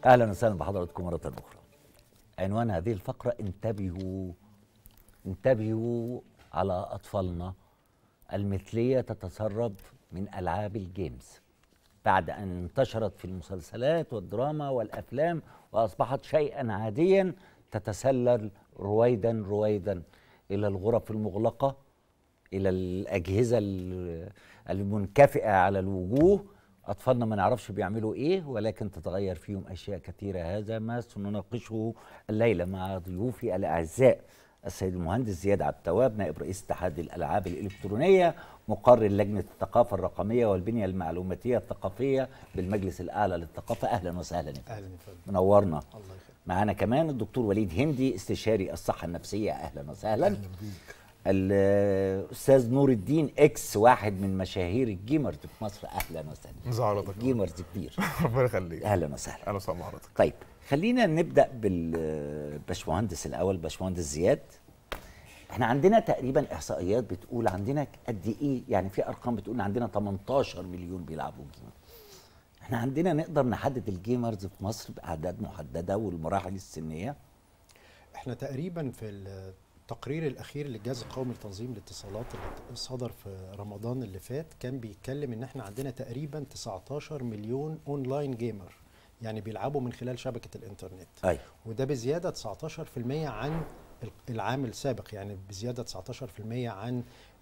اهلا وسهلا بحضراتكم مره اخرى عنوان هذه الفقره انتبهوا انتبهوا على اطفالنا المثليه تتسرب من العاب الجيمز بعد ان انتشرت في المسلسلات والدراما والافلام واصبحت شيئا عاديا تتسلل رويدا رويدا الى الغرف المغلقه الى الاجهزه ال- المنكفئه على الوجوه اطفالنا ما نعرفش بيعملوا ايه ولكن تتغير فيهم اشياء كثيره هذا ما سنناقشه الليله مع ضيوفي الاعزاء السيد المهندس زياد عبد التواب نائب رئيس اتحاد الالعاب الالكترونيه مقرر لجنه الثقافه الرقميه والبنيه المعلوماتيه الثقافيه بالمجلس الاعلى للثقافه اهلا وسهلا يا فندم. اهلا يا فندم منورنا الله يخليك معانا كمان الدكتور وليد هندي استشاري الصحه النفسيه اهلا وسهلا اهلا بيك الاستاذ نور الدين اكس واحد من مشاهير الجيمرز في مصر اهلا وسهلا ازي حضرتك جيمرز كبير ربنا يخليك اهلا وسهلا اهلا وسهلا بحضرتك طيب خلينا نبدا بالباشمهندس الاول باشمهندس زياد احنا عندنا تقريبا احصائيات بتقول عندنا قد ايه يعني في ارقام بتقول إن عندنا 18 مليون بيلعبوا جيم احنا عندنا نقدر نحدد الجيمرز في مصر باعداد محدده والمراحل السنيه احنا تقريبا في التقرير الاخير للجهاز القومي لتنظيم الاتصالات اللي صدر في رمضان اللي فات كان بيتكلم ان احنا عندنا تقريبا 19 مليون اونلاين جيمر يعني بيلعبوا من خلال شبكه الانترنت ايوه وده بزياده 19% عن العام السابق يعني بزياده 19% عن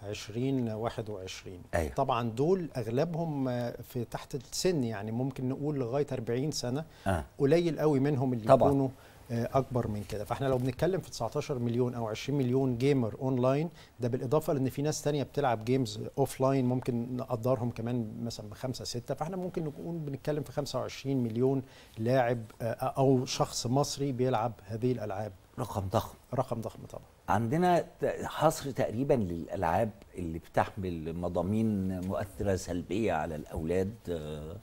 2021 أيوة. طبعا دول اغلبهم في تحت السن يعني ممكن نقول لغايه 40 سنه اه قليل قوي منهم اللي طبعاً. يكونوا آه، اكبر من كده فاحنا لو بنتكلم في 19 مليون او 20 مليون جيمر اونلاين ده بالاضافه لان في ناس تانية بتلعب جيمز اوف لاين ممكن نقدرهم كمان مثلا بخمسة ستة فاحنا ممكن نكون بنتكلم في 25 مليون لاعب آه، او شخص مصري بيلعب هذه الالعاب رقم ضخم رقم ضخم طبعا عندنا ت- حصر تقريبا للالعاب اللي بتحمل مضامين مؤثره سلبيه على الاولاد آه،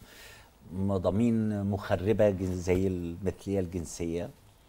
مضامين مخربه جن- زي المثليه الجنسيه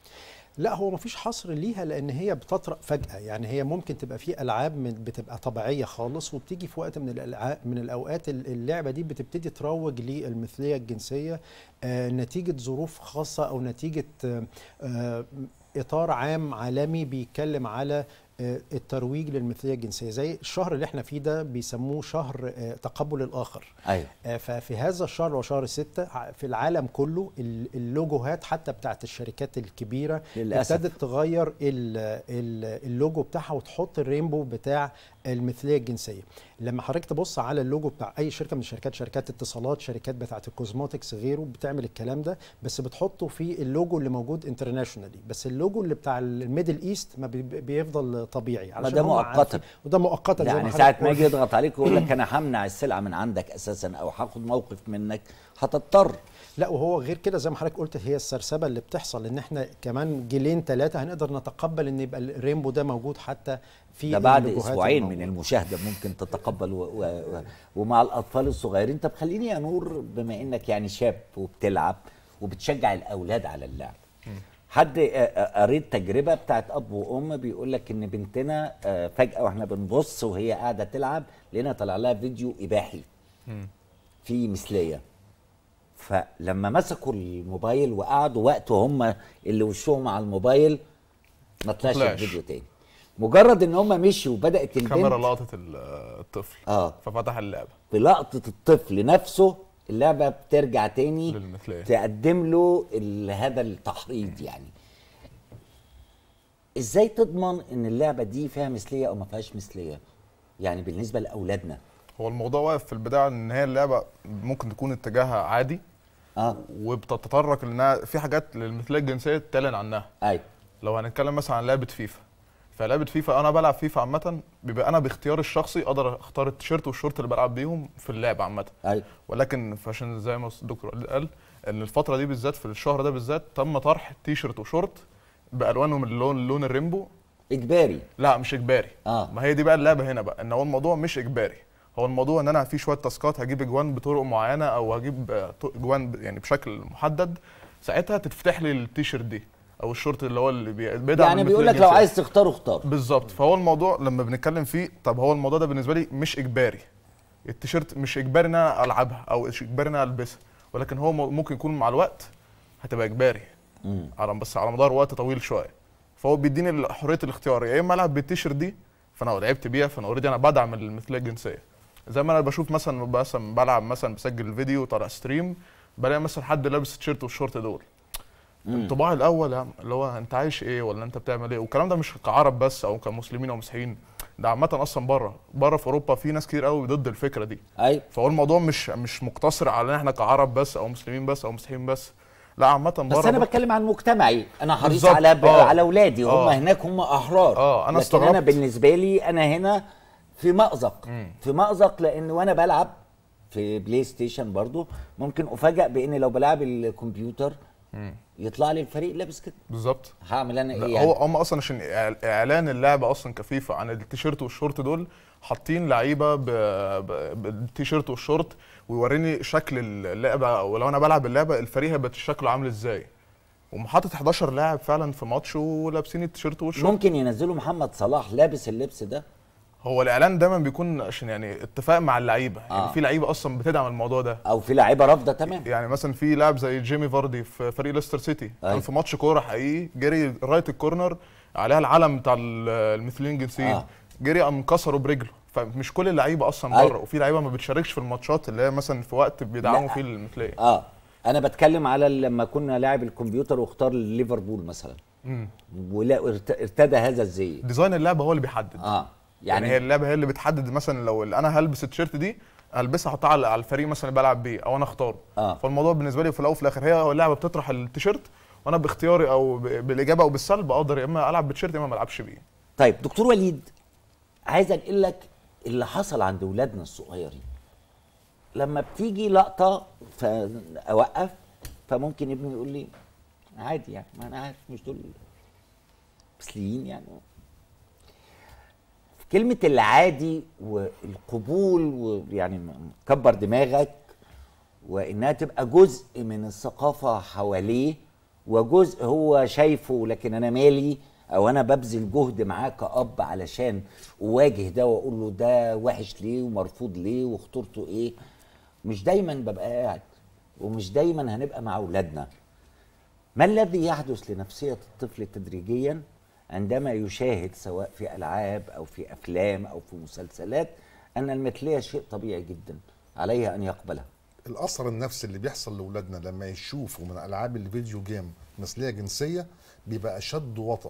لا هو مفيش حصر ليها لان هي بتطرق فجاه يعني هي ممكن تبقى في العاب من بتبقى طبيعيه خالص وبتيجي في وقت من الالعاب من الاوقات ال- اللعبه دي بتبتدي تروج للمثليه الجنسيه آه نتيجه ظروف خاصه او نتيجه آه آه اطار عام عالمي بيتكلم على آه، الترويج للمثليه الجنسيه زي الشهر اللي احنا فيه ده بيسموه شهر آه، تقبل الاخر ايوه آه، ففي هذا الشهر وشهر ستة ع- في العالم كله ال- اللوجوهات حتى بتاعت الشركات الكبيرة للأسف. ابتدت تغير ال- ال- اللوجو بتاعها وتحط الرينبو بتاع المثلية الجنسية لما حضرتك تبص على اللوجو بتاع اي شركة من الشركات شركات اتصالات شركات بتاعت الكوزموتكس غيره بتعمل الكلام ده بس بتحطه في اللوجو اللي موجود انترناشونالي بس اللوجو اللي بتاع الميدل ايست ما بي- بيفضل طبيعي علشان ده هم مؤقتاً. عارفين- وده مؤقتا زي يعني حضرتك ساعه ما قلت. يجي يضغط عليك ويقول لك انا همنع السلعه من عندك اساسا او هاخد موقف منك هتضطر لا وهو غير كده زي ما حضرتك قلت هي السرسبه اللي بتحصل ان احنا كمان جيلين ثلاثه هنقدر نتقبل ان يبقى الرينبو ده موجود حتى في ده بعد اللوجوهات اسبوعين من الموجودة. المشاهده ممكن تتقبل و و و ومع الاطفال الصغيرين طب خليني يا نور بما انك يعني شاب وبتلعب وبتشجع الاولاد على اللعب حد آه، آه، قريت تجربه بتاعت اب وام بيقول لك ان بنتنا آه، فجاه واحنا بنبص وهي قاعده تلعب لقينا طلع لها فيديو اباحي في مثليه فلما مسكوا الموبايل وقعدوا وقت هم اللي وشهم على الموبايل ما طلعش طلعش. الفيديو تاني مجرد ان هم مشوا وبدات الكاميرا البنت لقطت ال- الطفل اه ففتح اللعبه بلقطه الطفل نفسه اللعبه بترجع تاني للمثليه تقدم له ال- هذا التحريض يعني ازاي تضمن ان اللعبه دي فيها مثليه او ما فيهاش مثليه يعني بالنسبه لاولادنا هو الموضوع واقف في البدايه ان هي اللعبه ممكن تكون اتجاهها عادي اه وبتتطرق لانها في حاجات للمثليه الجنسيه تعلن عنها ايوه لو هنتكلم مثلا عن لعبه فيفا فلعبه فيفا انا بلعب فيفا عامه بيبقى انا باختياري الشخصي اقدر اختار التيشيرت والشورت اللي بلعب بيهم في اللعبه عامه ايوه ولكن فعشان زي ما الدكتور قال ان الفتره دي بالذات في الشهر ده بالذات تم طرح تيشيرت وشورت بالوانهم اللون لون الريمبو اجباري لا مش اجباري اه ما هي دي بقى اللعبه هنا بقى ان هو الموضوع مش اجباري هو الموضوع ان انا في شويه تاسكات هجيب اجوان بطرق معينه او هجيب آه، ط- اجوان ب- يعني بشكل محدد ساعتها تتفتح لي التيشيرت دي او الشورت اللي هو اللي بي- بيدعم يعني المثلية بيقول لك لو الجنسية. عايز تختار اختار بالظبط فهو الموضوع لما بنتكلم فيه طب هو الموضوع ده بالنسبه لي مش اجباري التيشيرت مش اجباري ان انا العبها او مش اجباري ان انا البسها ولكن هو مو- ممكن يكون مع الوقت هتبقى اجباري مم. على بس على مدار وقت طويل شويه فهو بيديني حريه الاختيار يا اما العب بالتيشيرت دي فانا لو لعبت بيها فانا اوريدي انا بدعم المثليه الجنسيه زي ما انا بشوف مثلا مثلا بلعب مثلا بسجل فيديو طالع ستريم بلاقي مثلا حد لابس التيشيرت والشورت دول مم. انطباعي الاول يا عم اللي هو انت عايش ايه ولا انت بتعمل ايه والكلام ده مش كعرب بس او كمسلمين او مسيحيين ده عامه اصلا بره بره في اوروبا في ناس كتير قوي ضد الفكره دي ايوه فهو الموضوع مش مش مقتصر على ان احنا كعرب بس او مسلمين بس او مسيحيين بس لا عامه بره بس انا بقى- بتكلم عن مجتمعي انا حريص بالظبط. على ب... آه. على اولادي هم آه. هناك هم احرار آه، أنا لكن انا استغربت. بالنسبه لي انا هنا في مأزق مم. في مأزق لان وانا بلعب في بلاي ستيشن برضو ممكن افاجئ بان لو بلعب الكمبيوتر مم. يطلع لي الفريق لابس كده بالظبط هعمل انا لا، ايه يعني؟ هو هم اصلا عشان إعل- اعلان اللعبه اصلا كفيفا عن التيشيرت والشورت دول حاطين لعيبه ب- ب- بالتيشيرت والشورت ويوريني شكل اللعبه او لو انا بلعب اللعبه الفريق هيبقى شكله عامل ازاي ومحطط 11 لاعب فعلا في ماتش ولابسين التيشيرت والشورت ممكن ينزلوا محمد صلاح لابس اللبس ده هو الاعلان دايما بيكون عشان يعني اتفاق مع اللعيبه آه. يعني في لعيبه اصلا بتدعم الموضوع ده او في لعيبه رافضه تمام يعني مثلا في لاعب زي جيمي فاردي في فريق ليستر سيتي أيوة. كان في ماتش كوره حقيقي جري رايت الكورنر عليها العلم بتاع ال- المثليين الجنسيين آه. آه. جري قام كسره برجله فمش كل اللعيبه اصلا أيوة. بره وفي لعيبه ما بتشاركش في الماتشات اللي هي مثلا في وقت بيدعموا لا. فيه المثليه اه انا بتكلم على لما كنا لاعب الكمبيوتر واختار ليفربول مثلا مم. ولا ارت- ارتدى هذا الزي ديزاين اللعبه هو اللي بيحدد اه يعني, هي اللعبه هي اللي بتحدد مثلا لو اللي انا هلبس التيشيرت دي البسها احطها على على الفريق مثلا اللي بلعب بيه او انا اختاره آه. فالموضوع بالنسبه لي في الاول وفي الاخر هي اللعبه بتطرح التيشيرت وانا باختياري او ب- بالاجابه او بالسلب اقدر يا اما العب بالتيشيرت يا اما ما العبش بيه طيب دكتور وليد عايز انقل لك اللي حصل عند اولادنا الصغيرين لما بتيجي لقطه فاوقف فممكن ابني يقول لي عادي يعني ما انا عارف مش دول مثليين يعني كلمة العادي والقبول ويعني كبر دماغك وانها تبقى جزء من الثقافه حواليه وجزء هو شايفه لكن انا مالي او انا ببذل جهد معاه كاب علشان اواجه ده واقول له ده وحش ليه ومرفوض ليه وخطورته ايه مش دايما ببقى قاعد ومش دايما هنبقى مع اولادنا ما الذي يحدث لنفسيه الطفل تدريجيا عندما يشاهد سواء في العاب او في افلام او في مسلسلات ان المثليه شيء طبيعي جدا عليه ان يقبلها الاثر النفسي اللي بيحصل لاولادنا لما يشوفوا من العاب الفيديو جيم مثليه جنسيه بيبقى اشد وطئا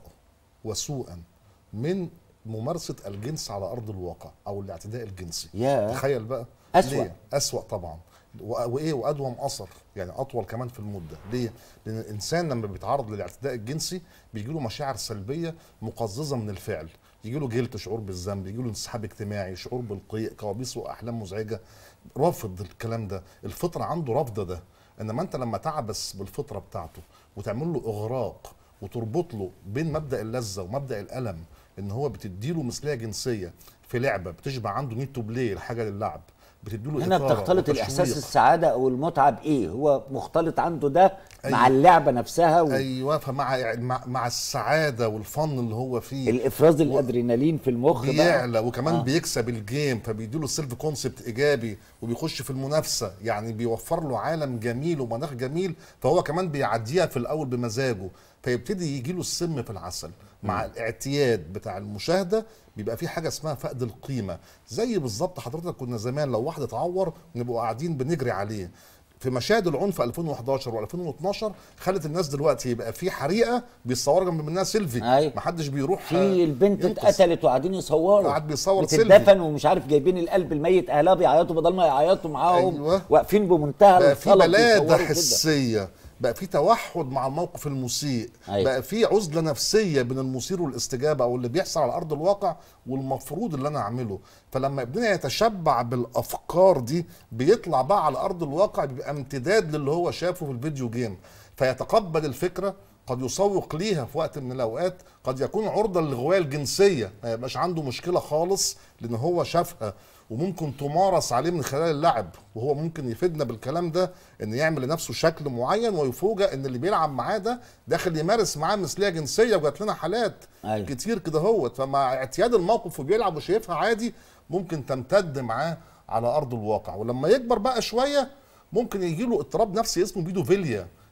وسوءا من ممارسه الجنس على ارض الواقع او الاعتداء الجنسي ياه. تخيل بقى أسوأ. ليه؟ اسوا طبعا و- وايه وادوم اثر يعني اطول كمان في المده ليه لان الانسان لما بيتعرض للاعتداء الجنسي بيجي له مشاعر سلبيه مقززه من الفعل يجي له جلد شعور بالذنب يجي له انسحاب اجتماعي شعور بالقيء كوابيس واحلام مزعجه رافض الكلام ده الفطره عنده رافضه ده انما انت لما تعبس بالفطره بتاعته وتعمل له اغراق وتربط له بين مبدا اللذه ومبدا الالم ان هو بتديله مثليه جنسيه في لعبه بتشبع عنده نيد تو بلاي الحاجه للعب بتديله هنا إثارة بتختلط الاحساس وتشويق. السعاده او المتعه بايه هو مختلط عنده ده مع أيوة. اللعبه نفسها و... ايوه فمع مع, مع السعاده والفن اللي هو فيه الافراز الادرينالين في المخ بقى بيعلى وكمان آه. آه. بيكسب الجيم فبيديله سيلف كونسبت ايجابي وبيخش في المنافسه يعني بيوفر له عالم جميل ومناخ جميل فهو كمان بيعديها في الاول بمزاجه فيبتدي يجي له السم في العسل مع الاعتياد بتاع المشاهده بيبقى في حاجه اسمها فقد القيمه زي بالظبط حضرتك كنا زمان لو واحد اتعور نبقوا قاعدين بنجري عليه في مشاهد العنف 2011 و2012 خلت الناس دلوقتي يبقى في حريقه بيتصوروا جنب منها سيلفي أيوة. محدش بيروح في البنت ينقذ. اتقتلت وقاعدين يصوروا قاعد بيصور بتدفن ومش عارف جايبين القلب الميت اهلها بيعيطوا بدل ما يعيطوا معاهم أيوة. واقفين بمنتهى بقى في الغلط بلاده بيصوروا كده. حسيه بقى في توحد مع الموقف المسيء أيوة. بقى في عزله نفسيه بين المثير والاستجابه او اللي بيحصل على ارض الواقع والمفروض اللي انا اعمله فلما ابننا يتشبع بالافكار دي بيطلع بقى على ارض الواقع بيبقى امتداد للي هو شافه في الفيديو جيم فيتقبل الفكره قد يسوق ليها في وقت من الاوقات قد يكون عرضه للغوايه الجنسيه ما يبقاش عنده مشكله خالص لان هو شافها وممكن تمارس عليه من خلال اللعب وهو ممكن يفيدنا بالكلام ده ان يعمل لنفسه شكل معين ويفوجئ ان اللي بيلعب معاه ده داخل يمارس معاه مثليه جنسيه وجات لنا حالات أيوة. كتير كده هوت فمع اعتياد الموقف وبيلعب وشايفها عادي ممكن تمتد معاه على ارض الواقع ولما يكبر بقى شويه ممكن يجي له اضطراب نفسي اسمه بيدوفيليا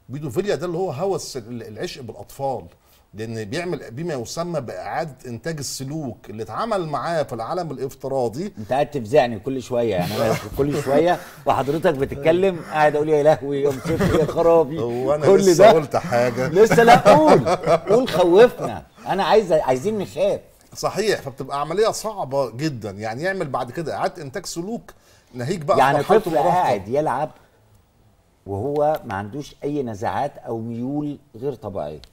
بيدوفيليا ده اللي هو هوس ال- العشق بالاطفال لان بيعمل بما يسمى باعاده انتاج السلوك اللي اتعمل معاه في العالم الافتراضي انت قاعد تفزعني كل شويه يعني انا كل شويه وحضرتك بتتكلم قاعد اقول يا لهوي يا مصيبتي يا خرابي وانا كل لسه ده قلت حاجه لسه لا قول قول خوفنا انا عايز عايزين نخاف صحيح فبتبقى عمليه صعبه جدا يعني يعمل بعد كده اعاده انتاج سلوك ناهيك بقى في يعني مرحلة طفل المراهقة. قاعد يلعب وهو ما عندوش اي نزعات او ميول غير طبيعيه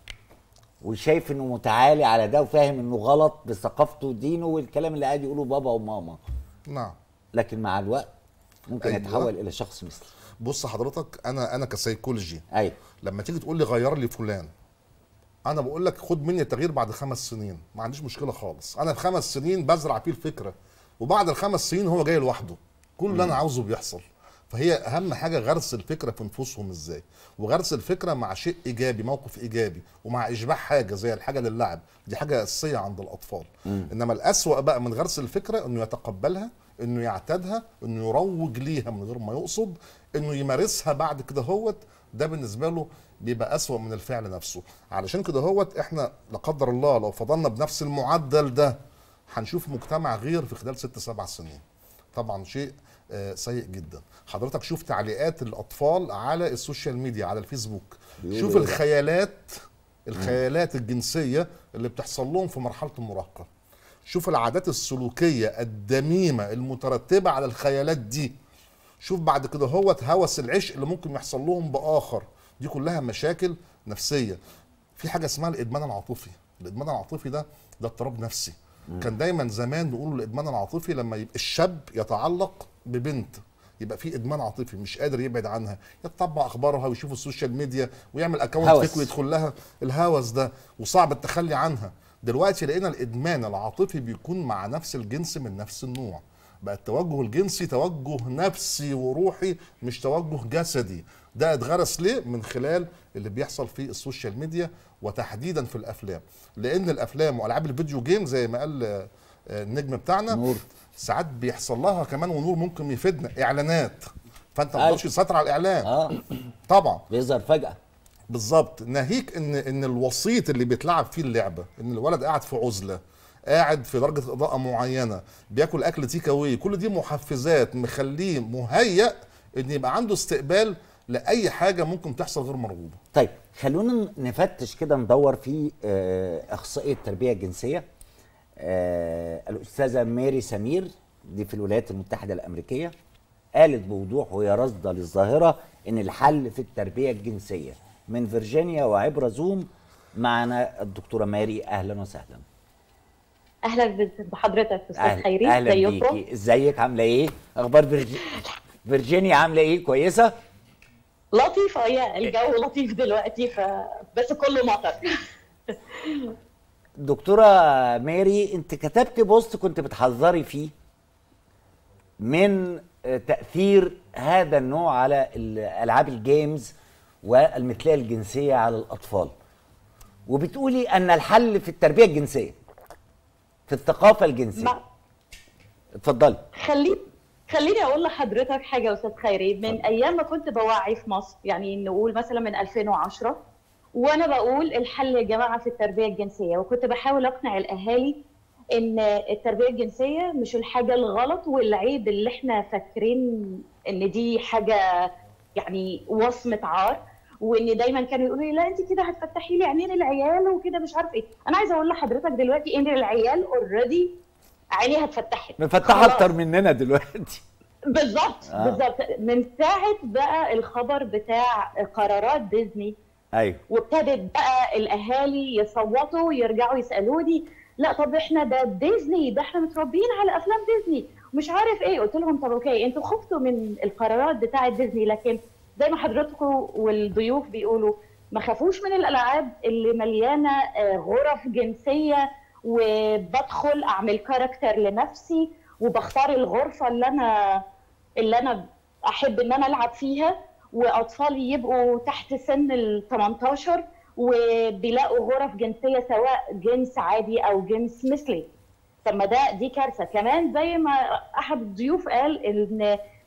وشايف انه متعالي على ده وفاهم انه غلط بثقافته ودينه والكلام اللي قاعد يقوله بابا وماما نعم لكن مع الوقت ممكن أيوة. يتحول الى شخص مثلي بص حضرتك انا انا كسيكولوجي ايوه لما تيجي تقول لي غير لي فلان انا بقول لك خد مني التغيير بعد خمس سنين ما عنديش مشكله خالص انا في خمس سنين بزرع فيه الفكره وبعد الخمس سنين هو جاي لوحده كل اللي انا عاوزه بيحصل فهي اهم حاجه غرس الفكره في نفوسهم ازاي وغرس الفكره مع شيء ايجابي موقف ايجابي ومع اشباع حاجه زي الحاجه للعب دي حاجه اساسيه عند الاطفال انما الاسوا بقى من غرس الفكره انه يتقبلها انه يعتادها انه يروج ليها من غير ما يقصد انه يمارسها بعد كده هوت ده بالنسبه له بيبقى اسوا من الفعل نفسه علشان كده هوت احنا لا قدر الله لو فضلنا بنفس المعدل ده هنشوف مجتمع غير في خلال ست سبع سنين طبعا شيء آه، سيء جدا حضرتك شوف تعليقات الاطفال على السوشيال ميديا على الفيسبوك بيقولوا شوف إيه بقى؟ الخيالات الخيالات الجنسيه اللي بتحصل لهم في مرحله المراهقه شوف العادات السلوكيه الدميمه المترتبه على الخيالات دي شوف بعد كده هوت هوس العشق اللي ممكن يحصل لهم باخر دي كلها مشاكل نفسيه في حاجه اسمها الادمان العاطفي الادمان العاطفي ده ده اضطراب نفسي كان دايما زمان نقول الادمان العاطفي لما يبقى الشاب يتعلق ببنت يبقى في ادمان عاطفي مش قادر يبعد عنها يتطبع اخبارها ويشوف السوشيال ميديا ويعمل اكونت هوس. فيك ويدخل لها الهوس ده وصعب التخلي عنها دلوقتي لقينا الادمان العاطفي بيكون مع نفس الجنس من نفس النوع بقى التوجه الجنسي توجه نفسي وروحي مش توجه جسدي ده اتغرس ليه من خلال اللي بيحصل في السوشيال ميديا وتحديدا في الافلام لان الافلام والعاب الفيديو جيم زي ما قال آه، آه، النجم بتاعنا نور. ساعات بيحصل لها كمان ونور ممكن يفيدنا اعلانات فانت ما أيوة. تقدرش تسيطر على الاعلان اه طبعا بيظهر فجاه بالظبط ناهيك ان ان الوسيط اللي بيتلعب فيه اللعبه ان الولد قاعد في عزله قاعد في درجه اضاءه معينه بياكل اكل تيك اواي كل دي محفزات مخليه مهيأ ان يبقى عنده استقبال لاي حاجه ممكن تحصل غير مرغوبه طيب خلونا نفتش كده ندور في آه، اخصائيه التربيه الجنسيه آه، الاستاذه ماري سمير دي في الولايات المتحده الامريكيه قالت بوضوح وهي راصده للظاهره ان الحل في التربيه الجنسيه من فيرجينيا وعبر زوم معنا الدكتوره ماري اهلا وسهلا اهلا ب- بحضرتك استاذ اهلا, خيري أهلا ازيكم بيكي ازيك عامله ايه اخبار فيرجي... فيرجينيا عامله ايه كويسه لطيفه يا الجو لطيف دلوقتي ف بس كله مطر دكتورة ماري انت كتبت بوست كنت بتحذري فيه من آه، تأثير هذا النوع على ال- ألعاب الجيمز والمثلية الجنسية على الأطفال وبتقولي أن الحل في التربية الجنسية في الثقافة الجنسية ما اتفضلي خلي خليني اقول لحضرتك حاجه يا استاذ خيري من ايام ما كنت بوعي في مصر يعني نقول مثلا من 2010 وانا بقول الحل يا جماعه في التربيه الجنسيه وكنت بحاول اقنع الاهالي ان التربيه الجنسيه مش الحاجه الغلط والعيب اللي احنا فاكرين ان دي حاجه يعني وصمه عار وان دايما كانوا يقولوا لي لا انت كده هتفتحي لي عينين العيال وكده مش عارف ايه انا عايزه اقول لحضرتك دلوقتي ان العيال اوريدي عينيها اتفتحت مفتحة خلاص. أكتر مننا دلوقتي بالظبط آه. آه. بالظبط من ساعه بقى الخبر بتاع قرارات ديزني أيوه وابتدت بقى الاهالي يصوتوا ويرجعوا يسالوني لا طب احنا ده ديزني ده احنا متربيين على افلام ديزني مش عارف ايه قلت لهم طب اوكي انتوا خفتوا من القرارات بتاعه ديزني لكن زي ما حضراتكم والضيوف بيقولوا ما خافوش من الالعاب اللي مليانه آه، غرف جنسيه وبدخل اعمل كاركتر لنفسي وبختار الغرفه اللي انا اللي انا احب ان انا العب فيها واطفالي يبقوا تحت سن ال 18 وبيلاقوا غرف جنسيه سواء جنس عادي او جنس مثلي طب ما ده دي كارثه كمان زي ما احد الضيوف قال ان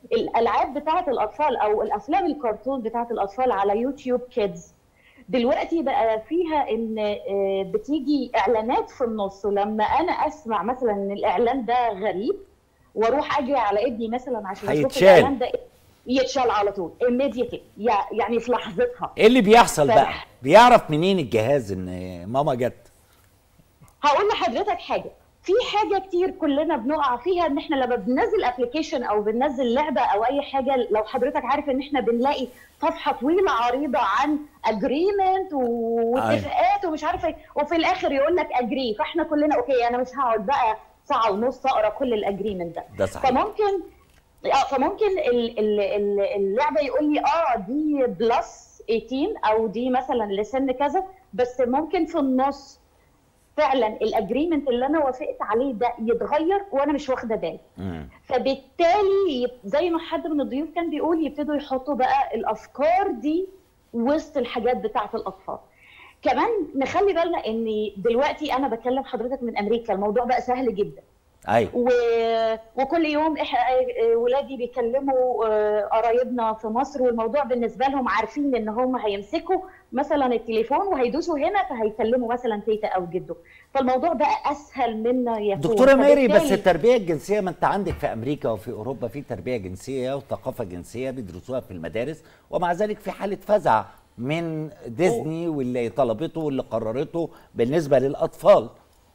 الالعاب بتاعه الاطفال او الافلام الكرتون بتاعه الاطفال على يوتيوب كيدز دلوقتي بقى فيها ان آه، بتيجي اعلانات في النص ولما انا اسمع مثلا ان الاعلان ده غريب واروح اجري على ابني مثلا عشان اشوف هيتشال. الاعلان ده يتشال على طول immediately يع- يعني في لحظتها ايه اللي بيحصل ف- بقى بيعرف منين الجهاز ان ماما جت هقول لحضرتك حاجه في حاجه كتير كلنا بنقع فيها ان احنا لما بننزل ابلكيشن او بننزل لعبه او اي حاجه لو حضرتك عارف ان احنا بنلاقي صفحه طويله عريضه عن اجريمنت واتفاقات ومش عارفه ايه وفي الاخر يقول لك اجري فاحنا كلنا اوكي انا مش هقعد بقى ساعه ونص اقرا كل الاجريمنت ده ده صحيح فممكن اه فممكن ال- ال- ال- اللعبه يقول لي اه دي بلس 18 او دي مثلا لسن كذا بس ممكن في النص فعلا الاجريمنت اللي انا وافقت عليه ده يتغير وانا مش واخده بالي مم. فبالتالي يب- زي ما حد من الضيوف كان بيقول يبتدوا يحطوا بقى الافكار دي وسط الحاجات بتاعه الاطفال كمان نخلي بالنا ان دلوقتي انا بكلم حضرتك من امريكا الموضوع بقى سهل جدا ايوه و... وكل يوم إح... ولادي بيكلموا آه، قرايبنا في مصر والموضوع بالنسبه لهم عارفين ان هم هيمسكوا مثلا التليفون وهيدوسوا هنا فهيكلموا مثلا تيتا او جده فالموضوع بقى اسهل منا يكون دكتوره ميري بس فبالتالي- التربيه الجنسيه ما انت عندك في امريكا وفي اوروبا في تربيه جنسيه وثقافه جنسيه بيدرسوها في المدارس ومع ذلك في حاله فزع من ديزني واللي طلبته واللي قررته بالنسبه للاطفال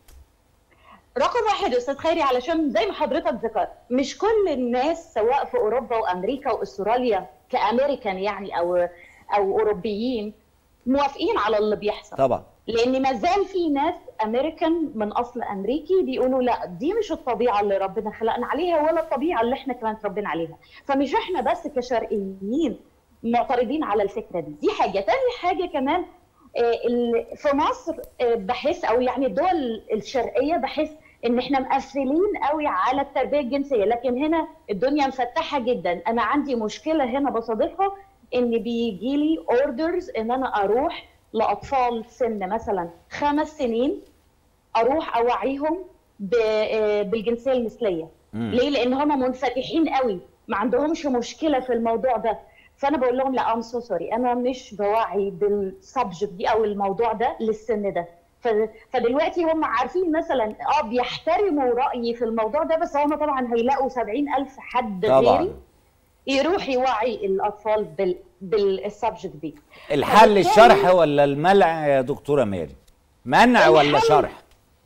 رقم واحد يا استاذ خيري علشان زي ما حضرتك ذكرت مش كل الناس سواء في اوروبا وامريكا واستراليا كامريكان يعني او او اوروبيين موافقين على اللي بيحصل طبعا لان ما زال في ناس امريكان من اصل امريكي بيقولوا لا دي مش الطبيعه اللي ربنا خلقنا عليها ولا الطبيعه اللي احنا كمان اتربينا عليها فمش احنا بس كشرقيين معترضين على الفكره دي دي حاجه تاني حاجه كمان آه، ال- في مصر آه، بحس او يعني الدول الشرقيه بحس ان احنا مقفلين قوي على التربيه الجنسيه لكن هنا الدنيا مفتحه جدا انا عندي مشكله هنا بصادفها ان بيجي لي اوردرز ان انا اروح لاطفال سن مثلا خمس سنين اروح اوعيهم ب- آه، بالجنسيه المثليه مم. ليه لان هم منفتحين قوي ما عندهمش مشكله في الموضوع ده فانا بقول لهم لا ام سو سوري انا مش بوعي بالسبجكت دي او الموضوع ده للسن ده ف- فدلوقتي هم عارفين مثلا اه بيحترموا رايي في الموضوع ده بس هم طبعا هيلاقوا سبعين الف حد طبعا غيري يروح يوعي الاطفال بال بالسبجكت دي الحل فبالتالي- الشرح ولا الملع يا دكتوره ميري منع ولا الحل- شرح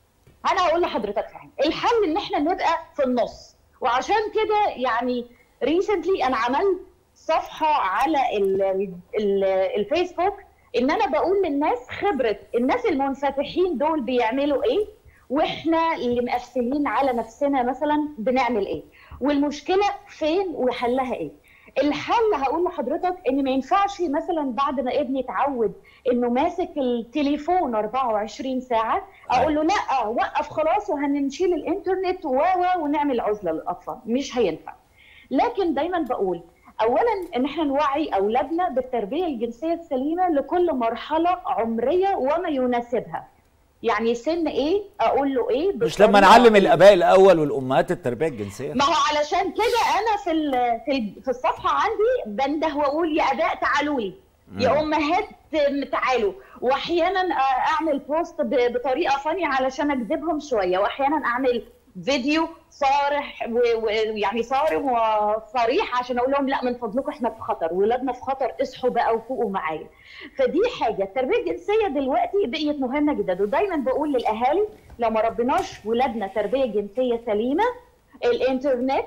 انا هقول لحضرتك حاجه الحل ان احنا نبقى في النص وعشان كده يعني ريسنتلي انا عملت صفحه على ال ال الفيسبوك ان انا بقول للناس خبره الناس المنفتحين دول بيعملوا ايه واحنا اللي مقفلين على نفسنا مثلا بنعمل ايه والمشكله فين وحلها ايه الحل هقول لحضرتك ان ما ينفعش مثلا بعد ما ابني يتعود انه ماسك التليفون 24 ساعه اقول له لا وقف خلاص وهنشيل الانترنت و و ونعمل عزله للاطفال مش هينفع لكن دايما بقول اولا ان احنا نوعي اولادنا بالتربيه الجنسيه السليمه لكل مرحله عمريه وما يناسبها يعني سن ايه اقول له ايه مش لما بالطريقة نعلم إيه. الاباء الاول والامهات التربيه الجنسيه ما هو علشان كده انا في ال- في ال- في الصفحه عندي بنده واقول يا اباء تعالوا لي يا امهات تعالوا واحيانا اعمل بوست ب- بطريقه فانيه علشان اجذبهم شويه واحيانا اعمل فيديو صارح و- ويعني صارم وصريح عشان اقول لهم لا من فضلكم احنا في خطر ولادنا في خطر اصحوا بقى وفوقوا معايا فدي حاجه التربيه الجنسيه دلوقتي بقيت مهمه جدا ودايما بقول للاهالي لو ما ربيناش ولادنا تربيه جنسيه سليمه الانترنت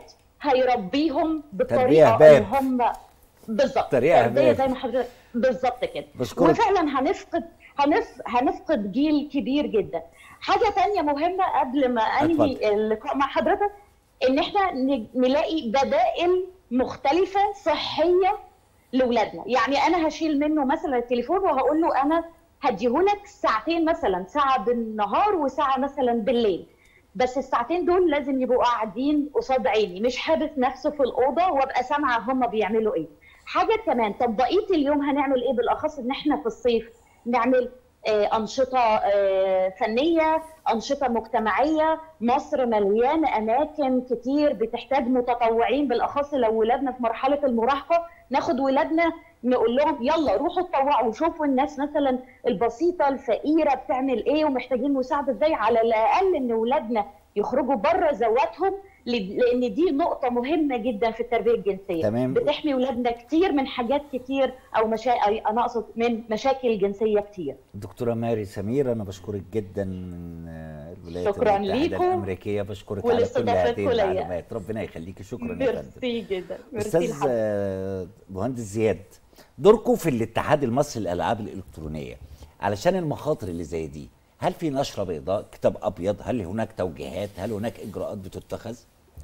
هيربيهم تربية بالطريقه هباب. اللي هم بالظبط تربية تربيه هباب. زي ما حضرتك بالظبط كده بشكرك. وفعلا هنفقد هنف... هنفقد جيل كبير جدا حاجه تانية مهمه قبل ما اتفضل. انهي اللقاء مع حضرتك ان احنا ن- نلاقي بدائل مختلفه صحيه لاولادنا يعني انا هشيل منه مثلا التليفون وهقول له انا هديهولك ساعتين مثلا ساعه بالنهار وساعه مثلا بالليل بس الساعتين دول لازم يبقوا قاعدين قصاد عيني مش حابس نفسه في الاوضه وابقى سامعه هم بيعملوا ايه حاجه كمان طب بقيه اليوم هنعمل ايه بالاخص ان احنا في الصيف نعمل آه، انشطه آه، فنيه انشطه مجتمعيه مصر مليانه اماكن كتير بتحتاج متطوعين بالاخص لو ولادنا في مرحله المراهقه ناخد ولادنا نقول لهم يلا روحوا اتطوعوا وشوفوا الناس مثلا البسيطه الفقيره بتعمل ايه ومحتاجين مساعده ازاي على الاقل ان ولادنا يخرجوا بره ذواتهم ل- لان دي نقطه مهمه جدا في التربيه الجنسيه تمام. بتحمي ولادنا كتير من حاجات كتير او مشا... أي- انا اقصد من مشاكل جنسيه كتير دكتورة ماري سمير أنا بشكرك جدا من آه، الولايات شكراً المتحدة ليكم الأمريكية بشكرك على كل ولاستضافتكم هذه ليا. المعلومات ربنا يخليكي شكرا يا فندم ميرسي جدا ميرسي أستاذ لحضرتك. آه، مهندس زياد دوركم في الاتحاد المصري للألعاب الإلكترونية علشان المخاطر اللي زي دي هل في نشرة بيضاء كتاب أبيض هل هناك توجيهات هل هناك إجراءات بتتخذ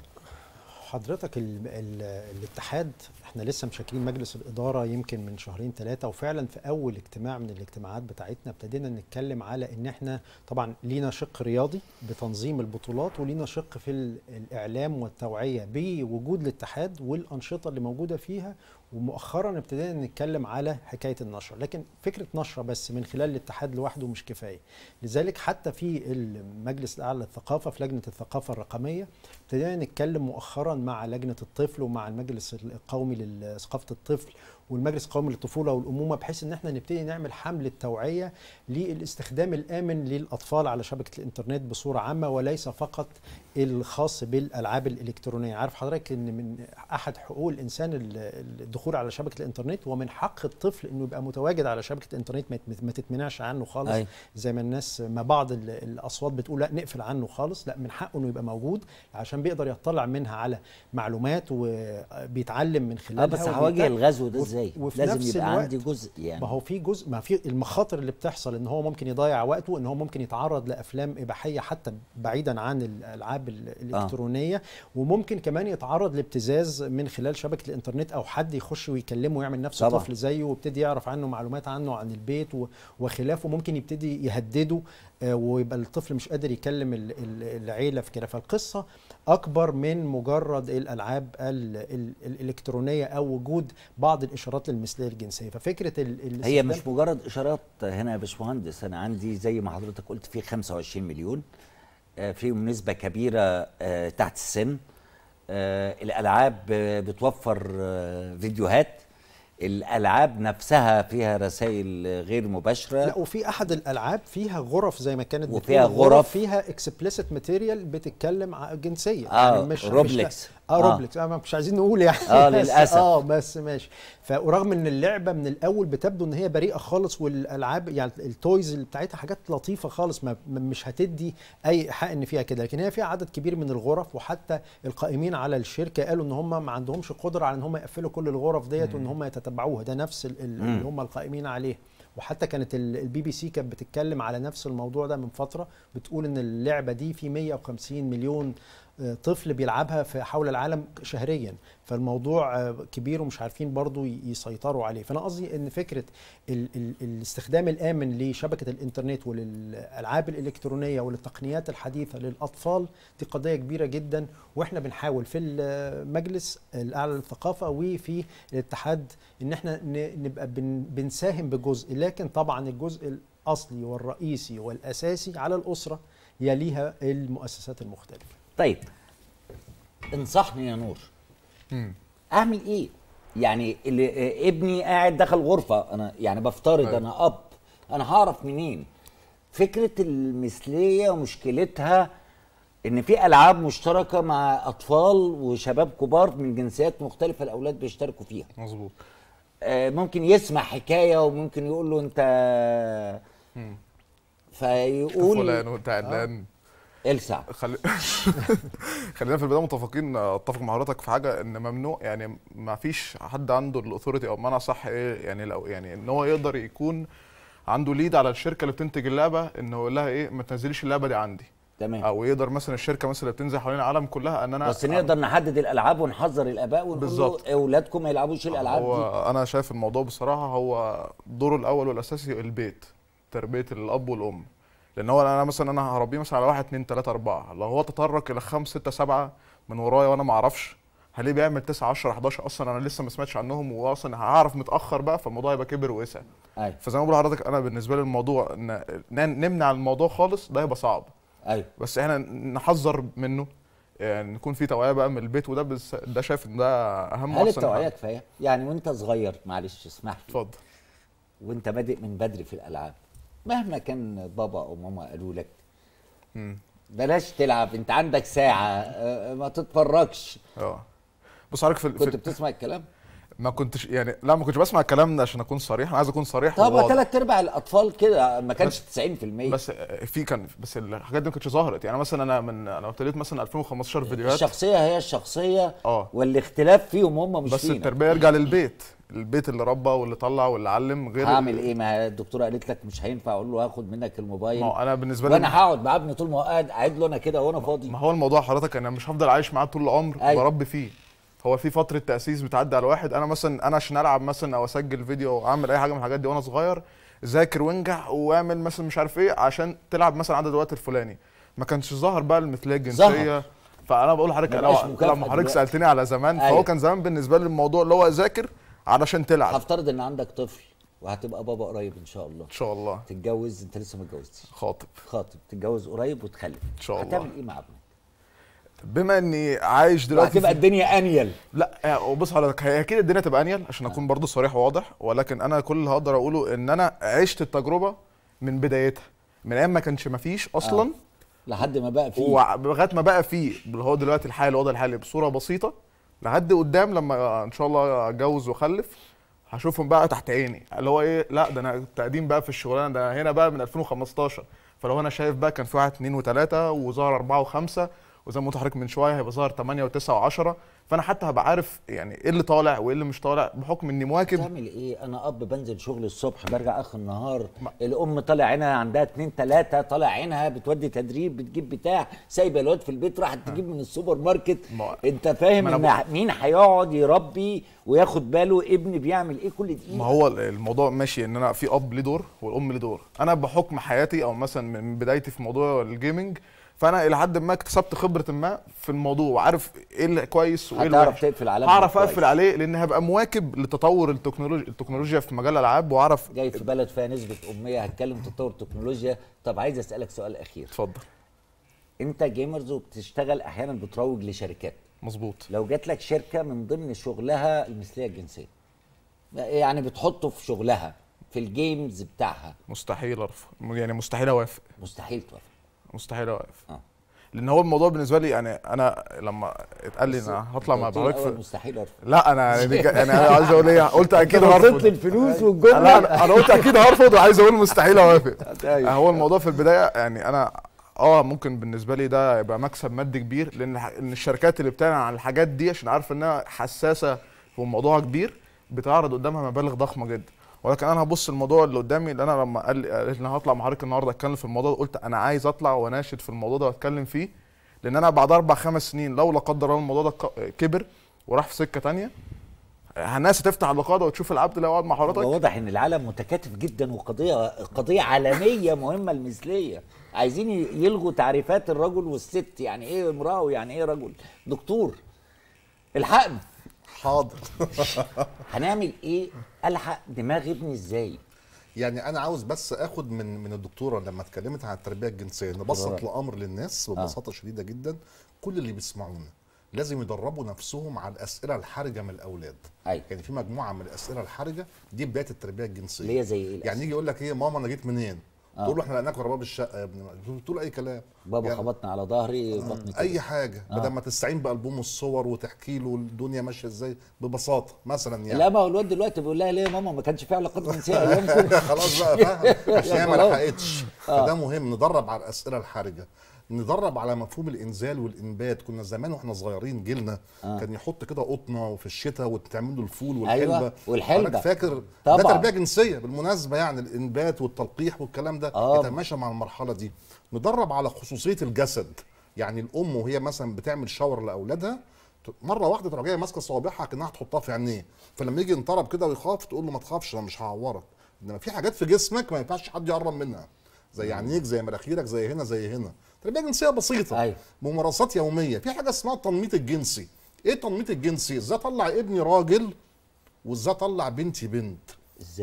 حضرتك ال ال الاتحاد احنا لسه مشكلين مجلس الاداره يمكن من شهرين ثلاثه وفعلا في اول اجتماع من الاجتماعات بتاعتنا ابتدينا نتكلم على ان احنا طبعا لينا شق رياضي بتنظيم البطولات ولينا شق في ال- الاعلام والتوعيه بوجود الاتحاد والانشطه اللي موجوده فيها ومؤخرا ابتدينا نتكلم على حكايه النشر لكن فكره نشره بس من خلال الاتحاد لوحده مش كفايه لذلك حتى في المجلس الاعلى للثقافه في لجنه الثقافه الرقميه ابتدينا نتكلم مؤخرا مع لجنه الطفل ومع المجلس القومي لثقافه الطفل والمجلس القومي للطفوله والامومه بحيث ان احنا نبتدي نعمل حمله توعيه للاستخدام الامن للاطفال على شبكه الانترنت بصوره عامه وليس فقط الخاص بالالعاب الالكترونيه عارف حضرتك ان من احد حقوق الانسان ال- الدخول على شبكه الانترنت ومن حق الطفل انه يبقى متواجد على شبكه الانترنت ما يت- ما تتمنعش عنه خالص أي. زي ما الناس ما بعض ال- الاصوات بتقول لا نقفل عنه خالص لا من حقه انه يبقى موجود عشان بيقدر يطلع منها على معلومات وبيتعلم من اه خلالها بس وبيتابع- هواجه الغزو ده وف- ازاي وفي لازم نفس يبقى الوقت عندي جزء يعني ما هو في جزء ما في المخاطر اللي بتحصل ان هو ممكن يضيع وقته ان هو ممكن يتعرض لافلام اباحيه حتى بعيدا عن الالعاب ال- الالكترونيه وممكن كمان يتعرض لابتزاز من خلال شبكه الانترنت او حد يخش ويكلمه ويعمل نفسه طبعاً. طفل زيه ويبتدي يعرف عنه معلومات عنه عن البيت و- وخلافه ممكن يبتدي يهدده آه، ويبقى الطفل مش قادر يكلم ال- ال- العيله في كده فالقصه اكبر من مجرد الالعاب ال- ال- الالكترونيه او وجود بعض الاشارات المثليه الجنسيه ففكره ال- هي الاستخدام- مش مجرد اشارات هنا يا باشمهندس انا عندي زي ما حضرتك قلت في 25 مليون آه، فيهم نسبه كبيره آه، تحت السن آه، الالعاب آه، بتوفر آه، فيديوهات الالعاب نفسها فيها رسائل غير مباشره لا وفي احد الالعاب فيها غرف زي ما كانت وفيها بتقول، غرف. فيها اكسبليسيت ماتيريال بتتكلم عن جنسيه آه، مش روبلكس. مش آه. اه روبلكس آه. مش عايزين نقول يعني آه، بس- للأسف. اه بس ماشي فرغم ان اللعبه من الاول بتبدو ان هي بريئه خالص والالعاب يعني التويز اللي بتاعتها حاجات لطيفه خالص ما ما- مش هتدي اي ايحاء ان فيها كده لكن هي فيها عدد كبير من الغرف وحتى القائمين على الشركه قالوا ان هم ما عندهمش قدره على ان هم يقفلوا كل الغرف ديت وان هم يتتبعوها ده نفس ال- ال- اللي هم القائمين عليه وحتى كانت ال- البي بي سي كانت بتتكلم على نفس الموضوع ده من فتره بتقول ان اللعبه دي في 150 مليون آه، طفل بيلعبها في حول العالم شهريا فالموضوع آه، كبير ومش عارفين برضو ي- يسيطروا عليه فانا قصدي ان فكره ال ال الاستخدام الامن لشبكه الانترنت وللالعاب الالكترونيه وللتقنيات الحديثه للاطفال دي قضيه كبيره جدا واحنا بنحاول في المجلس الاعلى للثقافه وفي الاتحاد ان احنا ن- نبقى بن بنساهم بجزء لكن طبعا الجزء الاصلي والرئيسي والاساسي على الاسره يليها المؤسسات المختلفه طيب انصحني يا نور مم. اعمل ايه يعني اللي آه، ابني قاعد دخل غرفه انا يعني بفترض أيوة. انا اب انا هعرف منين فكره المثليه ومشكلتها ان في العاب مشتركه مع اطفال وشباب كبار من جنسيات مختلفه الاولاد بيشتركوا فيها مظبوط آه، ممكن يسمع حكايه وممكن يقول له انت فيقول فلان وانت علان السع خلي... خلينا في البدايه متفقين اتفق مع حضرتك في حاجه ان ممنوع يعني ما فيش حد عنده الاثوريتي او بمعنى صح ايه يعني لو يعني ان هو يقدر يكون عنده ليد على الشركه اللي بتنتج اللعبه انه يقول لها ايه ما تنزليش اللعبه دي عندي تمام او يقدر مثلا الشركه مثلا اللي بتنزل حوالين العالم كلها ان انا بس نقدر نحدد الالعاب ونحذر الاباء ونقول بالظبط. له اولادكم ما يلعبوش الالعاب دي هو انا شايف الموضوع بصراحه هو دوره الاول والاساسي البيت تربيه الاب والام لان هو انا مثلا انا هربيه مثلا على واحد اتنين تلاته اربعه لو هو تطرق الى خمس سته سبعه من ورايا وانا ما اعرفش هليه بيعمل 9 10 11 اصلا انا لسه ما سمعتش عنهم واصلا هعرف متاخر بقى فالموضوع يبقى كبر وسع أيوة. فزي ما بقول لحضرتك انا بالنسبه لي الموضوع ان ن- نمنع الموضوع خالص ده هيبقى صعب ايوه بس احنا نحذر منه يعني نكون في توعيه بقى من البيت وده بس ده شايف ان ده اهم هل وأحسن التوعيه حاجة. كفايه يعني وانت صغير معلش اسمح لي اتفضل وانت بادئ من بدري في الالعاب مهما كان بابا او ماما قالوا لك مم. بلاش تلعب انت عندك ساعه اه، ما تتفرجش اه بص حضرتك في, كنت في بتسمع الكلام ما كنتش يعني لا ما كنتش بسمع الكلام ده عشان اكون صريح انا عايز اكون صريح طب وواضح. ثلاث ارباع الاطفال كده ما كانش 90% بس في كان بس الحاجات دي ما كانتش ظهرت يعني مثلا انا من انا ابتديت مثلا 2015 فيديوهات الشخصيه هي الشخصيه اه والاختلاف فيهم هم مش بس فينا التربيه يرجع للبيت البيت اللي ربى واللي طلع واللي علم غير هعمل ايه ما الدكتوره قالت لك مش هينفع اقول له هاخد منك الموبايل ما هو انا بالنسبه لي وانا هقعد مع ابني طول ما هو قاعد قاعد له انا كده وانا فاضي ما هو الموضوع حضرتك انا مش هفضل عايش معاه طول العمر أيوة. بربي فيه هو في فتره تاسيس بتعدي على واحد انا مثلا انا عشان العب مثلا او اسجل فيديو او اعمل اي حاجه من الحاجات دي وانا صغير ذاكر وانجح واعمل مثلا مش عارف ايه عشان تلعب مثلا عدد الوقت الفلاني ما كانش ظهر بقى المثليه الجنسيه فانا بقول لحضرتك ما بقاش انا مكافأة لما حضرتك دلوقتي. سالتني على زمان أيوة. فهو كان زمان بالنسبه لي الموضوع اللي هو ذاكر علشان تلعب ان هفترض ان عندك طفل وهتبقى بابا قريب ان شاء الله شاء الله تتجوز انت لسه ما اتجوزتش خاطب خاطب تتجوز قريب وتخلف إن شاء الله. هتعمل ايه مع ابنك؟ بما اني عايش دلوقتي وهتبقى في- الدنيا انيل لا وبص حضرتك هي اكيد الدنيا تبقى انيل عشان اكون برضو صريح وواضح ولكن انا كل اللي هقدر اقوله ان انا عشت التجربه من بدايتها من ايام ما كانش مفيش اصلا لحد ما بقى فيه ولغايه ما بقى فيه اللي هو دلوقتي الحالي الوضع الحالي بصوره بسيطه لحد قدام لما ان شاء الله اتجوز واخلف هشوفهم بقى تحت عيني اللي هو ايه لا ده انا التقديم بقى في الشغلانه ده هنا بقى من 2015 فلو انا شايف بقى كان في واحد اثنين وثلاثه وظهر اربعه وخمسه وزي ما قلت لحضرتك من شويه هيبقى ظهر 8 و9 و10 فانا حتى هبقى عارف يعني ايه اللي طالع وايه اللي مش طالع بحكم اني مواكب تعمل ايه انا اب بنزل شغل الصبح برجع اخر النهار الام طالع عينها عندها اتنين تلاته طالع عينها بتودي تدريب بتجيب بتاع سايبه الواد في البيت راحت تجيب من السوبر ماركت ما- انت فاهم ما ان أنا مين هيقعد يربي وياخد باله ابني بيعمل ايه كل دقيقه ما هو الموضوع ماشي ان انا في اب ليه دور والام ليه دور انا بحكم حياتي او مثلا من بدايتي في موضوع الجيمنج فانا الى حد ما اكتسبت خبره ما في الموضوع وعارف ايه اللي كويس وايه اللي هتعرف وحش. تقفل على هعرف ابنك اقفل كويس. عليه لان هبقى مواكب لتطور التكنولوجيا التكنولوجيا في مجال الالعاب واعرف جاي في بلد فيها نسبه اميه هتكلم تطور التكنولوجيا طب عايز اسالك سؤال اخير اتفضل انت جيمرز وبتشتغل احيانا بتروج لشركات مظبوط لو جات لك شركه من ضمن شغلها المثليه الجنسيه يعني بتحطه في شغلها في الجيمز بتاعها مستحيل ارفض يعني مستحيل اوافق مستحيل توافق مستحيل اوافق اه لان هو الموضوع بالنسبه لي يعني انا لما اتقال لي انا هطلع مع قلت لي حضرتك الأول في مستحيل ارفض لا انا يعني يعني انا عايز اقول ايه قلت اكيد بصيت هرفض للفلوس لا والجمله انا أنا قلت اكيد هرفض وعايز اقول مستحيل اوافق أيوة. هو الموضوع في البدايه يعني انا اه ممكن بالنسبه لي ده يبقى مكسب مادي كبير لان الح- ان الشركات اللي بتعلن عن الحاجات دي عشان عارفه انها حساسه وموضوع كبير بتعرض قدامها مبالغ ضخمه جدا ولكن انا هبص الموضوع اللي قدامي اللي انا لما قال لي قال لي انا هطلع مع حضرتك النهارده اتكلم في الموضوع ده قلت انا عايز اطلع واناشد في الموضوع ده واتكلم فيه لان انا بعد اربع خمس سنين لو لا قدر الله الموضوع ده ك- كبر وراح في سكه تانية الناس هتفتح الرقاده وتشوف العبد اللي يقعد مع حضرتك هو واضح ان العالم متكاتف جدا وقضيه قضيه عالميه مهمه المثليه عايزين ي- يلغوا تعريفات الرجل والست يعني ايه امراه ويعني ايه رجل دكتور الحقني حاضر هنعمل ايه الحق دماغ ابني ازاي يعني انا عاوز بس اخد من من الدكتوره لما اتكلمت عن التربيه الجنسيه نبسط اتفضل. الامر للناس ببساطه شديده جدا كل اللي بيسمعونا لازم يدربوا نفسهم على الاسئله الحرجه من الاولاد أيوة. يعني في مجموعه من الاسئله الحرجه دي بدايه التربيه الجنسيه اللي هي زي ايه يعني يجي يقول لك ايه ماما انا جيت منين آه. تقول له احنا لقيناك ورا باب الشقه يا ابني تقول اي كلام بابا يعني خبطني على ظهري بطني كده. اي حاجه بدل ما تستعين بالبوم الصور وتحكي له الدنيا ماشيه ازاي ببساطه مثلا يعني لا ما هو الواد دلوقتي بيقول لها ليه يا ماما ما كانش في علاقات جنسيه ايام كده خلاص بقى فاهم عشان هي ما خلاص. لحقتش فده مهم ندرب على الاسئله الحرجه ندرب على مفهوم الانزال والانبات كنا زمان واحنا صغيرين جيلنا كان يحط كده قطنه في الشتاء وتعمل له الفول والحلبه أيوة، والحلبة. حضرتك فاكر طبعا. ده تربيه جنسيه بالمناسبه يعني الانبات والتلقيح والكلام ده آه. يتماشى مع المرحله دي ندرب على خصوصيه الجسد يعني الام وهي مثلا بتعمل شاور لاولادها مره واحده تروح جايه ماسكه صوابعها كانها هتحطها في عينيه فلما يجي ينطرب كده ويخاف تقول له ما تخافش انا مش هعورك انما في حاجات في جسمك ما ينفعش حد يقرب منها زي عينيك زي مناخيرك زي هنا زي هنا تربيه جنسيه بسيطه أيوة. ممارسات يوميه في حاجه اسمها التنميط الجنسي ايه التنميط الجنسي ازاي اطلع ابني راجل وازاي اطلع بنتي بنت ازاي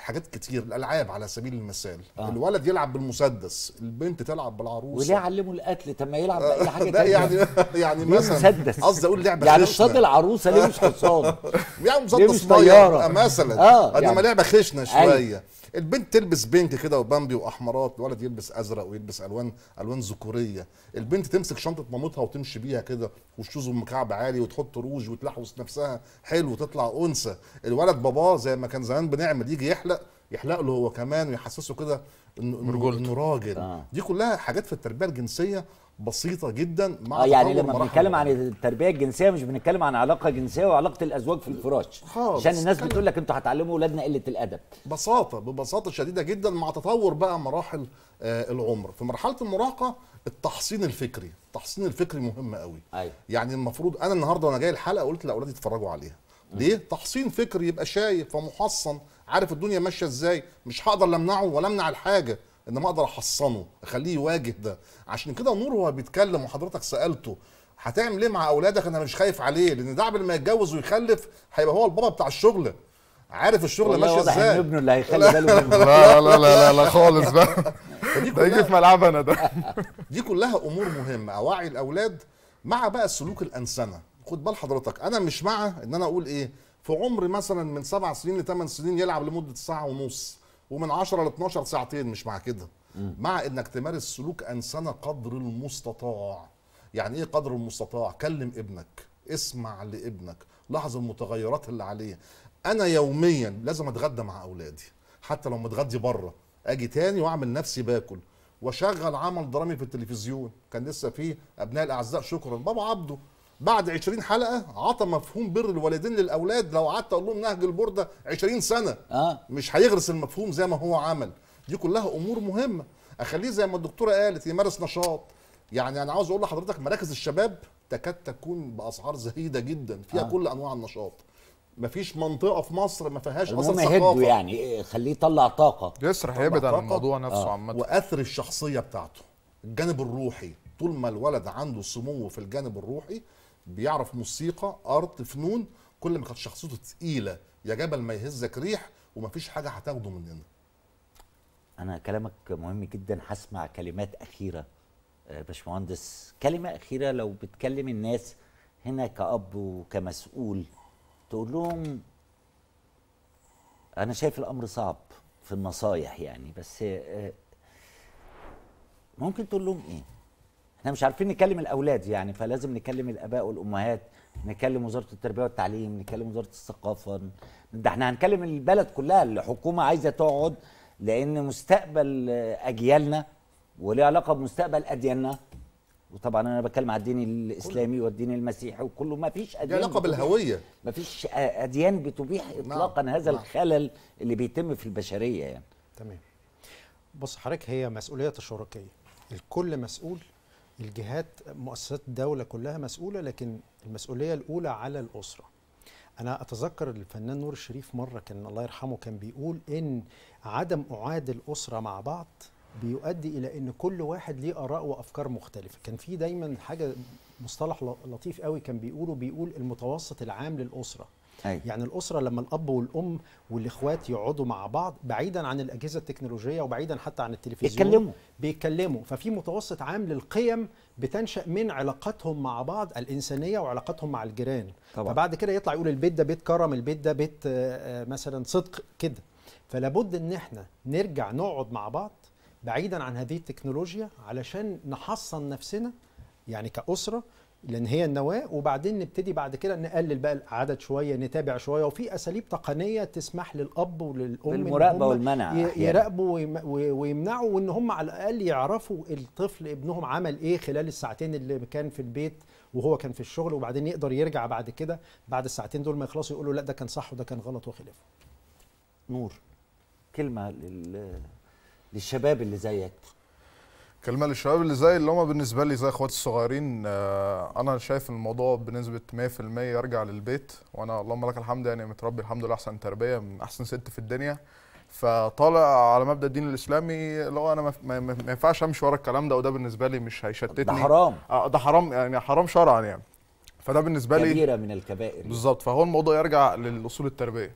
حاجات كتير الالعاب على سبيل المثال آه. الولد يلعب بالمسدس البنت تلعب بالعروسه وليه علموا القتل طب ما يلعب باي حاجه ده تانية يعني يعني ليه مثلا مسدس؟ قصدي اقول لعبه يعني خشنة. قصاد العروسه ليه مش حصان يعني ليه مسدس مش ميه طيارة؟ مثلا آه، انما يعني. لعبه خشنه أيوة. شويه البنت تلبس بينك كده وبامبي واحمرات الولد يلبس ازرق ويلبس الوان الوان ذكوريه البنت تمسك شنطه مامتها وتمشي بيها كده والشوز مكعب عالي وتحط روج وتلحوس نفسها حلو وتطلع انثى الولد باباه زي ما كان زمان بنعمل يجي يحلق يحلق له هو كمان ويحسسه كده انه إنه- برجولته. انه راجل آه. دي كلها حاجات في التربيه الجنسيه بسيطه جدا مع اه يعني تطور لما مراحل بنتكلم عن العمر. التربيه الجنسيه مش بنتكلم عن علاقه جنسيه وعلاقه الازواج في الفراش خالص. عشان الناس كلام. بتقول لك انتوا هتعلموا اولادنا قله الادب بساطه ببساطه شديده جدا مع تطور بقى مراحل آه العمر في مرحله المراهقه التحصين الفكري التحصين الفكري مهم قوي ايوه يعني المفروض انا النهارده وانا جاي الحلقه قلت لاولادي يتفرجوا عليها ليه تحصين فكري يبقى شايف ومحصن عارف الدنيا ماشيه ازاي مش هقدر لا امنعه ولا امنع الحاجه انما اقدر احصنه اخليه يواجه ده عشان كده نور وهو بيتكلم وحضرتك سالته هتعمل ايه مع اولادك انا مش خايف عليه لان ده قبل ما يتجوز ويخلف هيبقى هو البابا بتاع الشغل عارف الشغل والله ماشي واضح ان ازاي ابنه اللي هيخلي باله منه لا لا لا لا, لا خالص بقى فدي ده يجي كلها في ملعبنا انا ده دي كلها امور مهمه اوعي الاولاد مع بقى السلوك الانسنه خد بال حضرتك انا مش مع ان انا اقول ايه في عمر مثلا من سبع سنين لثمان سنين يلعب لمده ساعه ونص ومن 10 ل 12 ساعتين مش مع كده مع انك تمارس سلوك انسنه قدر المستطاع يعني ايه قدر المستطاع كلم ابنك اسمع لابنك لاحظ المتغيرات اللي عليه انا يوميا لازم اتغدى مع اولادي حتى لو متغدي بره اجي تاني واعمل نفسي باكل واشغل عمل درامي في التلفزيون كان لسه فيه ابناء الاعزاء شكرا بابا عبده بعد 20 حلقه عطى مفهوم بر الوالدين للاولاد لو قعدت اقول لهم نهج البرده 20 سنه اه مش هيغرس المفهوم زي ما هو عمل دي كلها امور مهمه اخليه زي ما الدكتوره قالت يمارس نشاط يعني انا عاوز اقول لحضرتك مراكز الشباب تكاد تكون باسعار زهيده جدا فيها آه. آه. كل انواع النشاط مفيش منطقه في مصر ما فيهاش المهم اصلا يهده ثقافه يعني إيه، خليه يطلع طاقه يسرح يبعد عن طاقة. الموضوع نفسه آه. عامه واثر الشخصيه بتاعته الجانب الروحي طول ما الولد عنده سمو في الجانب الروحي بيعرف موسيقى ارت فنون كل ما كانت شخصيته تقيله يا جبل ما يهزك ريح ومفيش حاجه هتاخده مننا انا كلامك مهم جدا هسمع كلمات اخيره آه، باشمهندس كلمه اخيره لو بتكلم الناس هنا كاب وكمسؤول تقول لهم انا شايف الامر صعب في النصايح يعني بس آه، ممكن تقول لهم ايه احنا مش عارفين نكلم الاولاد يعني فلازم نكلم الاباء والامهات نكلم وزاره التربيه والتعليم نكلم وزاره الثقافه ده احنا هنكلم البلد كلها الحكومه عايزه تقعد لان مستقبل آه، اجيالنا وليه علاقه بمستقبل ادياننا وطبعا انا بتكلم على الدين الاسلامي والدين المسيحي وكله ما فيش دي اديان علاقه بتبيح- بالهويه ما فيش آه، اديان بتبيح اطلاقا هذا نعم. الخلل اللي بيتم في البشريه يعني تمام بص حضرتك هي مسؤولية تشاركية الكل مسؤول الجهات مؤسسات الدولة كلها مسؤولة لكن المسؤولية الأولى على الأسرة أنا أتذكر الفنان نور الشريف مرة كان الله يرحمه كان بيقول إن عدم أعاد الأسرة مع بعض بيؤدي إلى إن كل واحد ليه آراء وأفكار مختلفة كان في دايما حاجة مصطلح ل- لطيف قوي كان بيقوله بيقول المتوسط العام للأسرة أيوة. يعني الأسرة لما الأب والأم والإخوات يقعدوا مع بعض بعيدا عن الأجهزة التكنولوجية وبعيدا حتى عن التلفزيون يتكلموا. بيتكلموا ففي متوسط عام للقيم بتنشأ من علاقاتهم مع بعض الإنسانية وعلاقاتهم مع الجيران طبعا. فبعد كده يطلع يقول البيت ده بيت كرم البيت ده بيت آه، آه، مثلا صدق كده فلابد ان احنا نرجع نقعد مع بعض بعيدا عن هذه التكنولوجيا علشان نحصن نفسنا يعني كأسرة لان هي النواه وبعدين نبتدي بعد كده نقلل بقى العدد شويه نتابع شويه وفي اساليب تقنيه تسمح للاب وللام إن بالمراقبة هم والمنع ي- أحياناً. يراقبوا ويم- و- ويمنعوا وان هم على الاقل يعرفوا الطفل ابنهم عمل ايه خلال الساعتين اللي كان في البيت وهو كان في الشغل وبعدين يقدر يرجع بعد كده بعد الساعتين دول ما يخلصوا يقولوا لا ده كان صح وده كان غلط وخلافه نور كلمه لل... للشباب اللي زيك كلمه للشباب اللي زي اللي هم بالنسبه لي زي اخواتي الصغيرين آه، انا شايف الموضوع بنسبه 100% يرجع للبيت وانا اللهم لك الحمد يعني متربي الحمد لله احسن تربيه من احسن ست في الدنيا فطالع على مبدا الدين الاسلامي اللي هو انا ما- ما ما- ما ينفعش امشي ورا الكلام ده وده بالنسبه لي مش هيشتتني ده حرام آه، ده حرام يعني حرام شرعا يعني فده بالنسبه لي كبيره من الكبائر بالظبط فهو الموضوع يرجع للاصول التربيه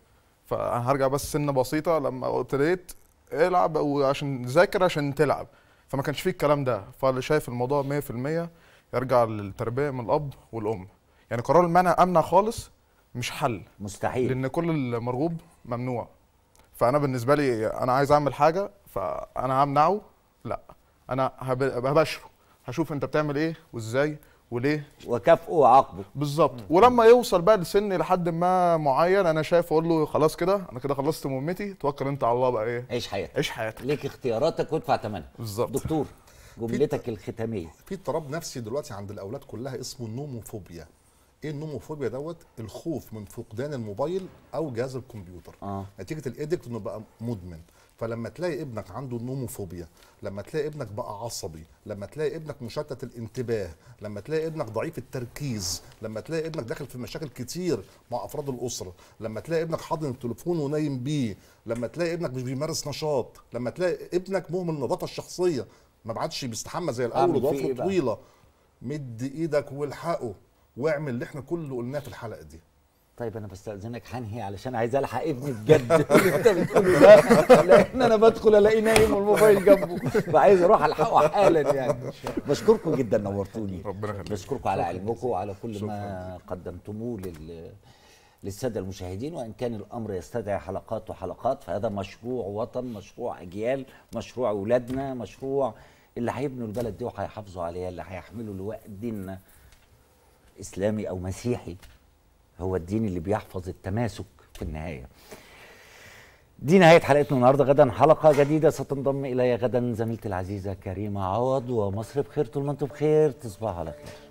فهرجع بس سنه بسيطه لما ابتديت العب وعشان ذاكر عشان تلعب فما كانش فيه الكلام ده فاللي شايف الموضوع 100% يرجع للتربيه من الاب والام يعني قرار المنع امنع خالص مش حل مستحيل لان كل المرغوب ممنوع فانا بالنسبه لي انا عايز اعمل حاجه فانا همنعه لا انا هب- هبشره هشوف انت بتعمل ايه وازاي وليه وكافئه وعاقبه بالظبط ولما يوصل بقى لسن لحد ما معين انا شايف اقول له خلاص كده انا كده خلصت مهمتي توكل انت على الله بقى ايه عيش حياتك عيش حياتك ليك اختياراتك وادفع ثمنها بالظبط. دكتور جملتك الختاميه في اضطراب نفسي دلوقتي عند الاولاد كلها اسمه النوموفوبيا ايه النوموفوبيا دوت الخوف من فقدان الموبايل او جهاز الكمبيوتر اه نتيجه الادكت انه بقى مدمن فلما تلاقي ابنك عنده نوموفوبيا لما تلاقي ابنك بقى عصبي لما تلاقي ابنك مشتت الانتباه لما تلاقي ابنك ضعيف التركيز لما تلاقي ابنك داخل في مشاكل كتير مع افراد الاسره لما تلاقي ابنك حاضن التليفون ونايم بيه لما تلاقي ابنك مش بيمارس نشاط لما تلاقي ابنك مهمل النظافه الشخصيه ما بعدش بيستحمى زي الاول أعمل فيه إيه وضوافره بقى؟ طويله مد ايدك والحقه واعمل اللي احنا كل اللي قلناه في الحلقه دي طيب انا بستاذنك هنهي علشان عايز الحق ابني بجد اللي انت بتقوله ده لان انا بدخل الاقيه نايم والموبايل جنبه فعايز اروح الحقه حالا يعني بشكركم جدا نورتوني ربنا يخليك. بشكركم على علمكم وعلى كل ما قدمتموه لل للساده المشاهدين وان كان الامر يستدعي حلقات وحلقات فهذا مشروع وطن مشروع اجيال مشروع اولادنا مشروع اللي هيبنوا البلد دي وهيحافظوا عليها اللي هيحملوا لواء ديننا اسلامي او مسيحي هو الدين اللي بيحفظ التماسك في النهايه دي نهايه حلقتنا النهارده غدا حلقه جديده ستنضم الي غدا زميلتي العزيزه كريمه عوض ومصر بخير طول ما انتم بخير تصبحوا على خير